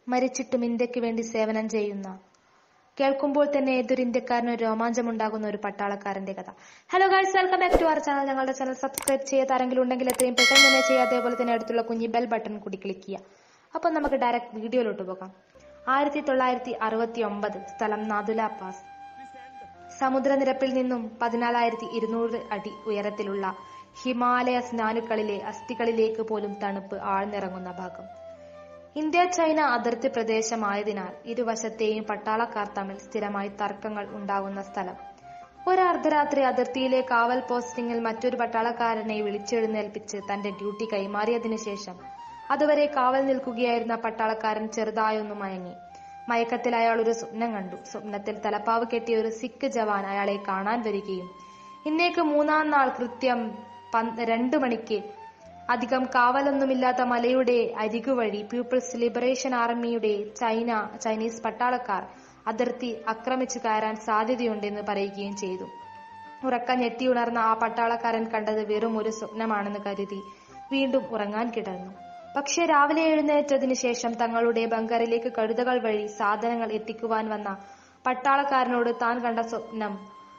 മരിച്ചിട്ടും ഇന്ത്യക്ക് വേണ്ടി സേവനം ചെയ്യുന്ന കേൾക്കുമ്പോൾ തന്നെ ഏതൊരു ഇന്ത്യക്കാരനും ഒരു രോമാഞ്ചമുണ്ടാകുന്ന ഒരു പട്ടാളക്കാരന്റെ കഥ hello guys welcome back to our channel ഞങ്ങളുടെ ചാനൽ സബ്സ്ക്രൈബ് ചെയ്യാത്ത ആരെങ്കിലും ഉണ്ടെങ്കിൽ എത്രയും പെട്ടെന്ന് തന്നെ ചെയ്യുക അതേപോലെ തന്നെ അടുത്തുള്ള കുഞ്ഞി ബെൽ ബട്ടൺ കൂടി ക്ലിക്ക് ചെയ്യുക അപ്പോൾ നമുക്ക് ഡയറക്റ്റ് വീഡിയോയിലോട്ട് പോകാം ആയിരത്തി തൊള്ളായിരത്തി അറുപത്തി ഒമ്പത് സ്ഥലം നാദുല പാസ് സമുദ്രനിരപ്പിൽ നിന്നും പതിനാലായിരത്തി ഇരുന്നൂറ് അടി ഉയരത്തിലുള്ള ഹിമാലയ സ്നാനുക്കളിലെ അസ്ഥികളിലേക്ക് പോലും തണുപ്പ് ആഴ്ന്നിറങ്ങുന്ന ഭാഗം ഇന്ത്യ ചൈന അതിർത്തി പ്രദേശമായതിനാൽ ഇരുവശത്തെയും പട്ടാളക്കാർ തമ്മിൽ സ്ഥിരമായി തർക്കങ്ങൾ ഉണ്ടാകുന്ന സ്ഥലം ഒരു അർദ്ധരാത്രി അതിർത്തിയിലെ കാവൽ പോസ്റ്റിംഗിൽ മറ്റൊരു പട്ടാളക്കാരനെ വിളിച്ചെഴുന്നേൽപ്പിച്ച് തന്റെ ഡ്യൂട്ടി കൈമാറിയതിനു ശേഷം അതുവരെ കാവൽ നിൽക്കുകയായിരുന്ന പട്ടാളക്കാരൻ ചെറുതായൊന്നു മയങ്ങി മയക്കത്തിൽ അയാൾ ഒരു സ്വപ്നം കണ്ടു സ്വപ്നത്തിൽ തലപ്പാവ് കെട്ടിയ ഒരു സിഖ് ജവാൻ അയാളെ കാണാൻ വരികയും ഇന്നേക്ക് മൂന്നാം നാൾ കൃത്യം പന്ത് രണ്ടു മണിക്ക് അധികം കാവലൊന്നുമില്ലാത്ത മലയുടെ അരികുവഴി പീപ്പിൾസ് ലിബറേഷൻ ആർമിയുടെ ചൈന ചൈനീസ് പട്ടാളക്കാർ അതിർത്തി ആക്രമിച്ചു കയറാൻ സാധ്യതയുണ്ടെന്ന് പറയുകയും ചെയ്തു ഉറക്കം ഞെട്ടിയുണർന്ന ആ പട്ടാളക്കാരൻ കണ്ടത് വെറും ഒരു സ്വപ്നമാണെന്ന് കരുതി വീണ്ടും ഉറങ്ങാൻ കിടന്നു പക്ഷെ രാവിലെ എഴുന്നേറ്റതിനു ശേഷം തങ്ങളുടെ ബങ്കറിലേക്ക് കഴുതകൾ വഴി സാധനങ്ങൾ എത്തിക്കുവാൻ വന്ന പട്ടാളക്കാരനോട് താൻ കണ്ട സ്വപ്നം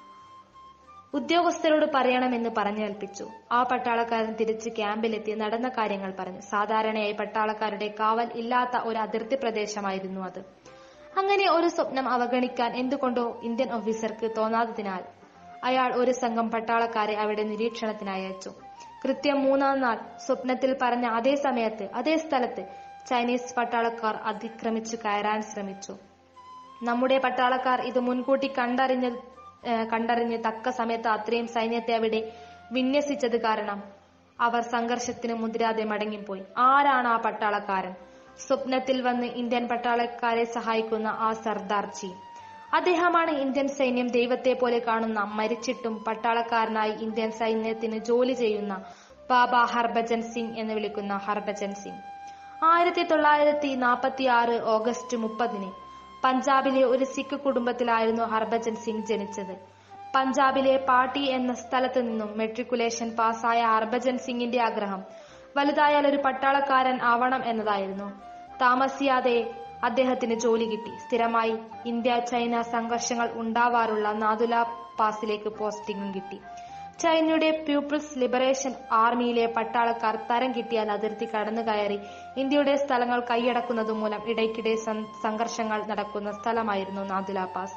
ഉദ്യോഗസ്ഥരോട് പറയണമെന്ന് പറഞ്ഞേൽപ്പിച്ചു ആ പട്ടാളക്കാരൻ തിരിച്ച് ക്യാമ്പിലെത്തി നടന്ന കാര്യങ്ങൾ പറഞ്ഞു സാധാരണയായി പട്ടാളക്കാരുടെ കാവൽ ഇല്ലാത്ത ഒരു അതിർത്തി പ്രദേശമായിരുന്നു അത് അങ്ങനെ ഒരു സ്വപ്നം അവഗണിക്കാൻ എന്തുകൊണ്ടോ ഇന്ത്യൻ ഓഫീസർക്ക് തോന്നാത്തതിനാൽ അയാൾ ഒരു സംഘം പട്ടാളക്കാരെ അവിടെ നിരീക്ഷണത്തിനായി അയച്ചു കൃത്യം മൂന്നാം നാൾ സ്വപ്നത്തിൽ പറഞ്ഞ അതേ സമയത്ത് അതേ സ്ഥലത്ത് ചൈനീസ് പട്ടാളക്കാർ അതിക്രമിച്ചു കയറാൻ ശ്രമിച്ചു നമ്മുടെ പട്ടാളക്കാർ ഇത് മുൻകൂട്ടി കണ്ടറിഞ്ഞ കണ്ടറിഞ്ഞ് തക്ക സമയത്ത് അത്രയും സൈന്യത്തെ അവിടെ വിന്യസിച്ചത് കാരണം അവർ സംഘർഷത്തിന് മുതിരാതെ മടങ്ങിപ്പോയി ആരാണ് ആ പട്ടാളക്കാരൻ സ്വപ്നത്തിൽ വന്ന് ഇന്ത്യൻ പട്ടാളക്കാരെ സഹായിക്കുന്ന ആ സർദാർജി അദ്ദേഹമാണ് ഇന്ത്യൻ സൈന്യം ദൈവത്തെ പോലെ കാണുന്ന മരിച്ചിട്ടും പട്ടാളക്കാരനായി ഇന്ത്യൻ സൈന്യത്തിന് ജോലി ചെയ്യുന്ന ബാബ ഹർഭജൻ സിംഗ് എന്ന് വിളിക്കുന്ന ഹർഭജൻ സിംഗ് ആയിരത്തി തൊള്ളായിരത്തി നാൽപ്പത്തി ആറ് ഓഗസ്റ്റ് മുപ്പതിന് പഞ്ചാബിലെ ഒരു സിഖ് കുടുംബത്തിലായിരുന്നു ഹർഭജൻ സിംഗ് ജനിച്ചത് പഞ്ചാബിലെ പാട്ടി എന്ന സ്ഥലത്ത് നിന്നും മെട്രിക്കുലേഷൻ പാസ്സായ ഹർഭജൻ സിംഗിന്റെ ആഗ്രഹം വലുതായാൽ ഒരു പട്ടാളക്കാരൻ ആവണം എന്നതായിരുന്നു താമസിയാതെ അദ്ദേഹത്തിന് ജോലി കിട്ടി സ്ഥിരമായി ഇന്ത്യ ചൈന സംഘർഷങ്ങൾ ഉണ്ടാവാറുള്ള നാദുല പാസിലേക്ക് പോസ്റ്റിംഗും കിട്ടി ചൈനയുടെ പീപ്പിൾസ് ലിബറേഷൻ ആർമിയിലെ പട്ടാളക്കാർ തരം കിട്ടിയാൽ അതിർത്തി കടന്നു കയറി ഇന്ത്യയുടെ സ്ഥലങ്ങൾ കൈയടക്കുന്നത് മൂലം ഇടയ്ക്കിടെ സംഘർഷങ്ങൾ നടക്കുന്ന സ്ഥലമായിരുന്നു നാദുല പാസ്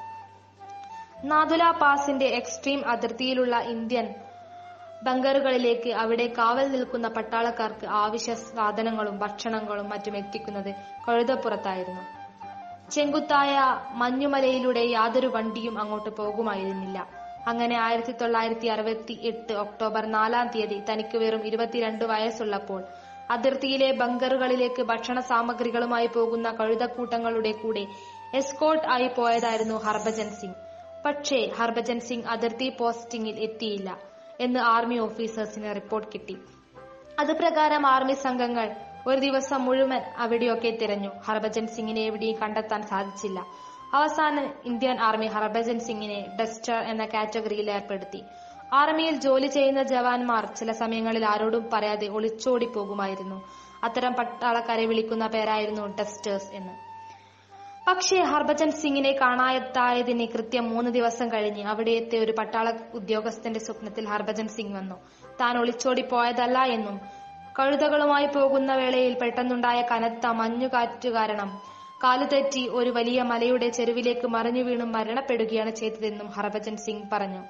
നാദുല പാസിന്റെ എക്സ്ട്രീം അതിർത്തിയിലുള്ള ഇന്ത്യൻ ബങ്കറുകളിലേക്ക് അവിടെ കാവൽ നിൽക്കുന്ന പട്ടാളക്കാർക്ക് ആവശ്യ സാധനങ്ങളും ഭക്ഷണങ്ങളും മറ്റും എത്തിക്കുന്നത് കഴുതപ്പുറത്തായിരുന്നു ചെങ്കുത്തായ മഞ്ഞുമലയിലൂടെ യാതൊരു വണ്ടിയും അങ്ങോട്ട് പോകുമായിരുന്നില്ല അങ്ങനെ ആയിരത്തി തൊള്ളായിരത്തി അറുപത്തി എട്ട് ഒക്ടോബർ നാലാം തീയതി തനിക്ക് വെറും ഇരുപത്തിരണ്ട് വയസ്സുള്ളപ്പോൾ അതിർത്തിയിലെ ബങ്കറുകളിലേക്ക് ഭക്ഷണ സാമഗ്രികളുമായി പോകുന്ന കഴുതക്കൂട്ടങ്ങളുടെ കൂടെ എസ്കോട്ട് ആയി പോയതായിരുന്നു ഹർഭജൻ സിംഗ് പക്ഷേ ഹർഭജൻ സിംഗ് അതിർത്തി പോസ്റ്റിംഗിൽ എത്തിയില്ല എന്ന് ആർമി ഓഫീസേഴ്സിന് റിപ്പോർട്ട് കിട്ടി അത് പ്രകാരം ആർമി സംഘങ്ങൾ ഒരു ദിവസം മുഴുവൻ അവിടെയൊക്കെ തിരഞ്ഞു ഹർഭജൻ സിംഗിനെ എവിടെയും കണ്ടെത്താൻ സാധിച്ചില്ല അവസാനം ഇന്ത്യൻ ആർമി ഹർഭജൻ സിംഗിനെ ഡസ്റ്റർ എന്ന കാറ്റഗറിയിൽ ഏർപ്പെടുത്തി ആർമിയിൽ ജോലി ചെയ്യുന്ന ജവാന്മാർ ചില സമയങ്ങളിൽ ആരോടും പറയാതെ ഒളിച്ചോടി പോകുമായിരുന്നു അത്തരം പട്ടാളക്കാരെ വിളിക്കുന്ന പേരായിരുന്നു ഡസ്റ്റേഴ്സ് എന്ന് പക്ഷേ ഹർഭജൻ സിംഗിനെ കാണാത്തായതിന് കൃത്യം മൂന്ന് ദിവസം കഴിഞ്ഞ് അവിടെ എത്തിയ ഒരു പട്ടാള ഉദ്യോഗസ്ഥന്റെ സ്വപ്നത്തിൽ ഹർഭജൻ സിംഗ് വന്നു താൻ ഒളിച്ചോടി പോയതല്ല എന്നും കഴുതകളുമായി പോകുന്ന വേളയിൽ പെട്ടെന്നുണ്ടായ കനത്ത മഞ്ഞുകാറ്റു കാരണം കാലുതെറ്റി ഒരു വലിയ മലയുടെ ചെരുവിലേക്ക് മറിഞ്ഞു വീണും മരണപ്പെടുകയാണ് ചെയ്തതെന്നും ഹർഭജൻ സിംഗ് പറഞ്ഞു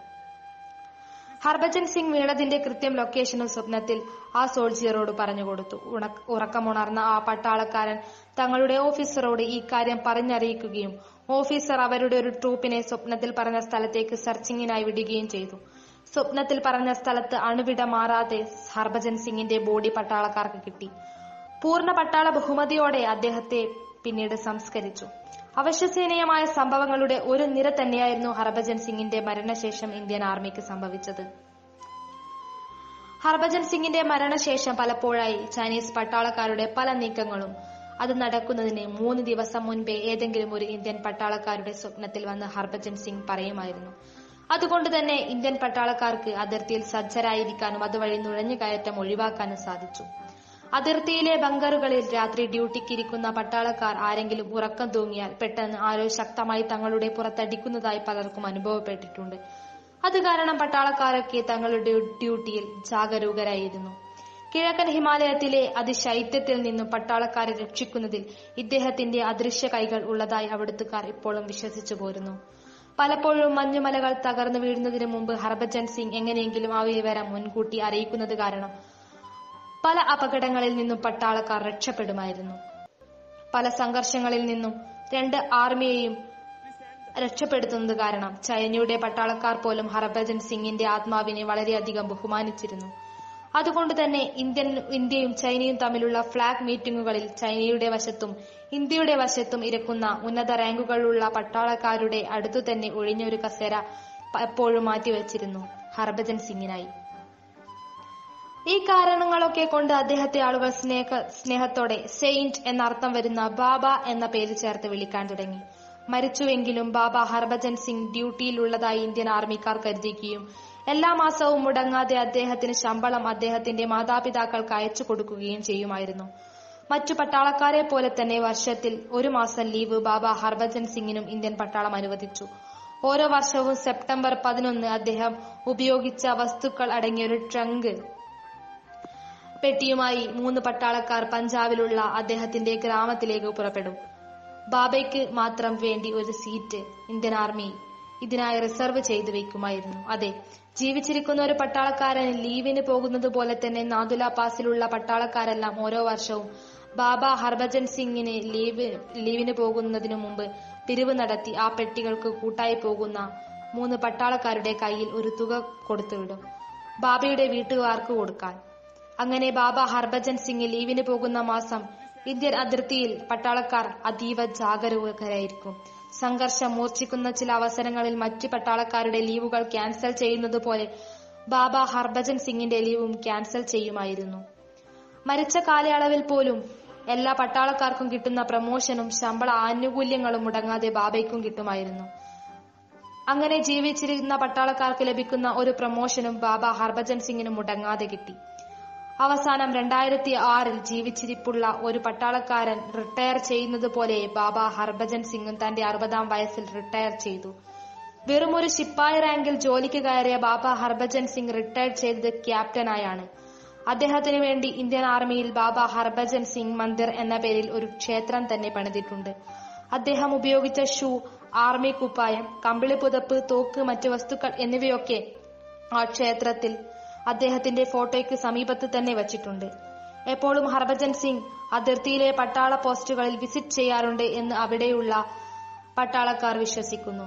ഹർഭജൻ സിംഗ് വീണതിന്റെ കൃത്യം ലൊക്കേഷനും സ്വപ്നത്തിൽ ആ സോൾജിയറോട് പറഞ്ഞുകൊടുത്തു ഉറക്കമുണർന്ന ആ പട്ടാളക്കാരൻ തങ്ങളുടെ ഓഫീസറോട് ഈ കാര്യം പറഞ്ഞറിയിക്കുകയും ഓഫീസർ അവരുടെ ഒരു ട്രൂപ്പിനെ സ്വപ്നത്തിൽ പറഞ്ഞ സ്ഥലത്തേക്ക് സെർച്ചിങ്ങിനായി വിടുകയും ചെയ്തു സ്വപ്നത്തിൽ പറഞ്ഞ സ്ഥലത്ത് അണുവിട മാറാതെ ഹർഭജൻ സിംഗിന്റെ ബോഡി പട്ടാളക്കാർക്ക് കിട്ടി പൂർണ്ണ പട്ടാള ബഹുമതിയോടെ അദ്ദേഹത്തെ പിന്നീട് സംസ്കരിച്ചു അവശ്യസേനീയമായ സംഭവങ്ങളുടെ ഒരു നിര തന്നെയായിരുന്നു ഹർഭജൻ സിംഗിന്റെ മരണശേഷം ഇന്ത്യൻ ആർമിക്ക് സംഭവിച്ചത് ഹർഭജൻ സിംഗിന്റെ മരണശേഷം പലപ്പോഴായി ചൈനീസ് പട്ടാളക്കാരുടെ പല നീക്കങ്ങളും അത് നടക്കുന്നതിന് മൂന്ന് ദിവസം മുൻപേ ഏതെങ്കിലും ഒരു ഇന്ത്യൻ പട്ടാളക്കാരുടെ സ്വപ്നത്തിൽ വന്ന് ഹർഭജൻ സിംഗ് പറയുമായിരുന്നു അതുകൊണ്ട് തന്നെ ഇന്ത്യൻ പട്ടാളക്കാർക്ക് അതിർത്തിയിൽ സജ്ജരായിരിക്കാനും അതുവഴി നുഴഞ്ഞുകയറ്റം ഒഴിവാക്കാനും സാധിച്ചു അതിർത്തിയിലെ ബങ്കറുകളിൽ രാത്രി ഡ്യൂട്ടിക്കിരിക്കുന്ന പട്ടാളക്കാർ ആരെങ്കിലും ഉറക്കം തൂങ്ങിയാൽ പെട്ടെന്ന് ആരോ ശക്തമായി തങ്ങളുടെ പുറത്തടിക്കുന്നതായി പലർക്കും അനുഭവപ്പെട്ടിട്ടുണ്ട് അത് കാരണം പട്ടാളക്കാരൊക്കെ തങ്ങളുടെ ഡ്യൂട്ടിയിൽ ജാഗരൂകരായിരുന്നു കിഴക്കൻ ഹിമാലയത്തിലെ അതിശൈത്യത്തിൽ നിന്നും പട്ടാളക്കാരെ രക്ഷിക്കുന്നതിൽ ഇദ്ദേഹത്തിന്റെ അദൃശ്യ കൈകൾ ഉള്ളതായി അവിടുത്തുകാർ ഇപ്പോഴും വിശ്വസിച്ചു പോരുന്നു പലപ്പോഴും മഞ്ഞുമലകൾ തകർന്നു വീഴുന്നതിന് മുമ്പ് ഹർഭജൻ സിംഗ് എങ്ങനെയെങ്കിലും ആ വിവരം മുൻകൂട്ടി അറിയിക്കുന്നത് കാരണം പല അപകടങ്ങളിൽ നിന്നും പട്ടാളക്കാർ രക്ഷപ്പെടുമായിരുന്നു പല സംഘർഷങ്ങളിൽ നിന്നും രണ്ട് ആർമിയെയും രക്ഷപ്പെടുത്തുന്നത് കാരണം ചൈനയുടെ പട്ടാളക്കാർ പോലും ഹർഭജൻ സിംഗിന്റെ ആത്മാവിനെ വളരെയധികം ബഹുമാനിച്ചിരുന്നു അതുകൊണ്ട് തന്നെ ഇന്ത്യൻ ഇന്ത്യയും ചൈനയും തമ്മിലുള്ള ഫ്ളാഗ് മീറ്റിംഗുകളിൽ ചൈനയുടെ വശത്തും ഇന്ത്യയുടെ വശത്തും ഇരക്കുന്ന ഉന്നത റാങ്കുകളുള്ള പട്ടാളക്കാരുടെ അടുത്തു തന്നെ ഒഴിഞ്ഞ ഒരു കസേര എപ്പോഴും മാറ്റിവെച്ചിരുന്നു ഹർഭജൻ സിംഗിനായി ഈ കാരണങ്ങളൊക്കെ കൊണ്ട് അദ്ദേഹത്തെ ആളുകൾ സ്നേഹ സ്നേഹത്തോടെ സെയിന്റ് എന്നർത്ഥം വരുന്ന ബാബ എന്ന പേര് ചേർത്ത് വിളിക്കാൻ തുടങ്ങി മരിച്ചുവെങ്കിലും ബാബ ഹർഭജൻ സിംഗ് ഡ്യൂട്ടിയിലുള്ളതായി ഇന്ത്യൻ ആർമിക്കാർ കരുതിക്കുകയും എല്ലാ മാസവും മുടങ്ങാതെ അദ്ദേഹത്തിന് ശമ്പളം അദ്ദേഹത്തിന്റെ മാതാപിതാക്കൾക്ക് അയച്ചു കൊടുക്കുകയും ചെയ്യുമായിരുന്നു മറ്റു പട്ടാളക്കാരെ പോലെ തന്നെ വർഷത്തിൽ ഒരു മാസം ലീവ് ബാബ ഹർഭജൻ സിംഗിനും ഇന്ത്യൻ പട്ടാളം അനുവദിച്ചു ഓരോ വർഷവും സെപ്റ്റംബർ പതിനൊന്ന് അദ്ദേഹം ഉപയോഗിച്ച വസ്തുക്കൾ അടങ്ങിയ ഒരു ട്രങ്ക് പെട്ടിയുമായി മൂന്ന് പട്ടാളക്കാർ പഞ്ചാബിലുള്ള അദ്ദേഹത്തിന്റെ ഗ്രാമത്തിലേക്ക് പുറപ്പെടും ബാബയ്ക്ക് മാത്രം വേണ്ടി ഒരു സീറ്റ് ഇന്ത്യൻ ആർമി ഇതിനായി റിസർവ് ചെയ്തു വെക്കുമായിരുന്നു അതെ ജീവിച്ചിരിക്കുന്ന ഒരു പട്ടാളക്കാരൻ ലീവിന് പോകുന്നത് പോലെ തന്നെ നാദുല പാസിലുള്ള പട്ടാളക്കാരെല്ലാം ഓരോ വർഷവും ബാബ ഹർഭജൻ സിംഗിന് ലീവ് ലീവിന് പോകുന്നതിനു മുമ്പ് പിരിവ് നടത്തി ആ പെട്ടികൾക്ക് കൂട്ടായി പോകുന്ന മൂന്ന് പട്ടാളക്കാരുടെ കയ്യിൽ ഒരു തുക കൊടുത്തുവിടും ബാബയുടെ വീട്ടുകാർക്ക് കൊടുക്കാൻ അങ്ങനെ ബാബ ഹർഭജൻ സിംഗ് ലീവിന് പോകുന്ന മാസം ഇന്ത്യൻ അതിർത്തിയിൽ പട്ടാളക്കാർ അതീവ ജാഗരൂകരായിരിക്കും സംഘർഷം മൂർച്ഛിക്കുന്ന ചില അവസരങ്ങളിൽ മറ്റു പട്ടാളക്കാരുടെ ലീവുകൾ ക്യാൻസൽ ചെയ്യുന്നത് പോലെ ബാബ ഹർഭജൻ സിംഗിന്റെ ലീവും ക്യാൻസൽ ചെയ്യുമായിരുന്നു മരിച്ച കാലയളവിൽ പോലും എല്ലാ പട്ടാളക്കാർക്കും കിട്ടുന്ന പ്രമോഷനും ശമ്പള ആനുകൂല്യങ്ങളും മുടങ്ങാതെ ബാബയ്ക്കും കിട്ടുമായിരുന്നു അങ്ങനെ ജീവിച്ചിരുന്ന പട്ടാളക്കാർക്ക് ലഭിക്കുന്ന ഒരു പ്രമോഷനും ബാബ ഹർഭജൻ സിംഗിന് മുടങ്ങാതെ കിട്ടി അവസാനം രണ്ടായിരത്തി ആറിൽ ജീവിച്ചിരിപ്പുള്ള ഒരു പട്ടാളക്കാരൻ റിട്ടയർ ചെയ്യുന്നത് പോലെ ബാബ ഹർഭജൻ സിംഗും തന്റെ അറുപതാം വയസ്സിൽ റിട്ടയർ ചെയ്തു വെറും ഒരു ശിപ്പായി റാങ്കിൽ ജോലിക്ക് കയറിയ ബാബ ഹർഭജൻ സിംഗ് റിട്ടയർ ചെയ്തത് ക്യാപ്റ്റനായാണ് അദ്ദേഹത്തിനു വേണ്ടി ഇന്ത്യൻ ആർമിയിൽ ബാബ ഹർഭജൻ സിംഗ് മന്ദിർ എന്ന പേരിൽ ഒരു ക്ഷേത്രം തന്നെ പണിതിട്ടുണ്ട് അദ്ദേഹം ഉപയോഗിച്ച ഷൂ ആർമി കുപ്പായം കമ്പിളി പുതപ്പ് തോക്ക് മറ്റു വസ്തുക്കൾ എന്നിവയൊക്കെ ആ ക്ഷേത്രത്തിൽ അദ്ദേഹത്തിന്റെ ഫോട്ടോയ്ക്ക് സമീപത്ത് തന്നെ വച്ചിട്ടുണ്ട് എപ്പോഴും ഹർഭജൻ സിംഗ് അതിർത്തിയിലെ പട്ടാള പോസ്റ്റുകളിൽ വിസിറ്റ് ചെയ്യാറുണ്ട് എന്ന് അവിടെയുള്ള പട്ടാളക്കാർ വിശ്വസിക്കുന്നു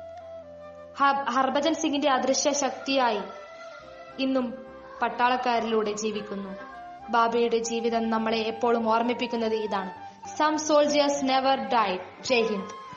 ഹ- ഹർഭജൻ സിംഗിന്റെ അദൃശ്യ ശക്തിയായി ഇന്നും പട്ടാളക്കാരിലൂടെ ജീവിക്കുന്നു ബാബയുടെ ജീവിതം നമ്മളെ എപ്പോഴും ഓർമ്മിപ്പിക്കുന്നത് ഇതാണ് some soldiers never died Jai Hind